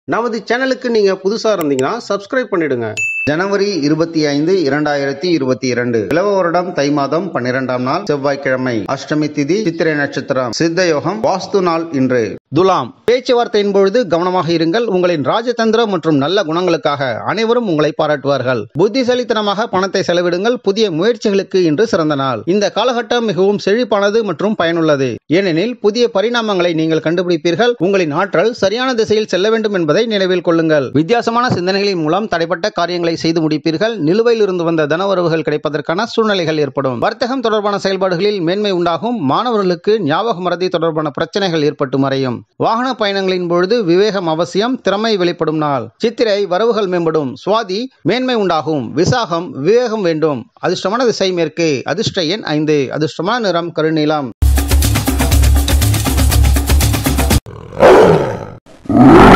நமது சேனலுக்கு நீங்க புதுசா இருந்தீங்கன்னா சப்ஸ்கிரைப் பண்ணிடுங்க ஜனவரி இருபத்தி ஐந்து இரண்டாயிரத்தி இருபத்தி இரண்டு இளவ வருடம் தை மாதம் பன்னிரெண்டாம் நாள் செவ்வாய்க்கிழமை அஷ்டமி திதி சித்திரை நட்சத்திரம் சித்த யோகம் வாஸ்து நாள் இன்று துலாம் பேச்சுவார்த்தையின் பொழுது கவனமாக இருங்கள் உங்களின் ராஜதந்திரம் மற்றும் நல்ல குணங்களுக்காக அனைவரும் உங்களை பாராட்டுவார்கள் புத்திசாலித்தனமாக பணத்தை செலவிடுங்கள் புதிய முயற்சிகளுக்கு இன்று சிறந்த நாள் இந்த காலகட்டம் மிகவும் செழிப்பானது மற்றும் பயனுள்ளது ஏனெனில் புதிய பரிணாமங்களை நீங்கள் கண்டுபிடிப்பீர்கள் உங்களின் ஆற்றல் சரியான திசையில் செல்ல வேண்டும் என்பதை நினைவில் கொள்ளுங்கள் வித்தியாசமான சிந்தனைகளின் மூலம் தடைப்பட்ட காரியங்களை செய்து முடிப்பீர்கள் நிலுவையில் இருந்து வந்த தனவரவுகள் கிடைப்பதற்கான சூழ்நிலைகள் ஏற்படும் வர்த்தகம் தொடர்பான செயல்பாடுகளில் மேன்மை உண்டாகும் மாணவர்களுக்கு ஞாபக மறதி தொடர்பான பிரச்சனைகள் ஏற்பட்டு மறையும் வாகன பயணங்களின் பொழுது விவேகம் அவசியம் திறமை வெளிப்படும் நாள் சித்திரை வரவுகள் மேம்படும் சுவாதி மேன்மை உண்டாகும் விசாகம் விவேகம் வேண்டும் அதிர்ஷ்டமான திசை மேற்கு அதிர்ஷ்ட எண் ஐந்து அதிர்ஷ்டமான நிறம் கருநீலம்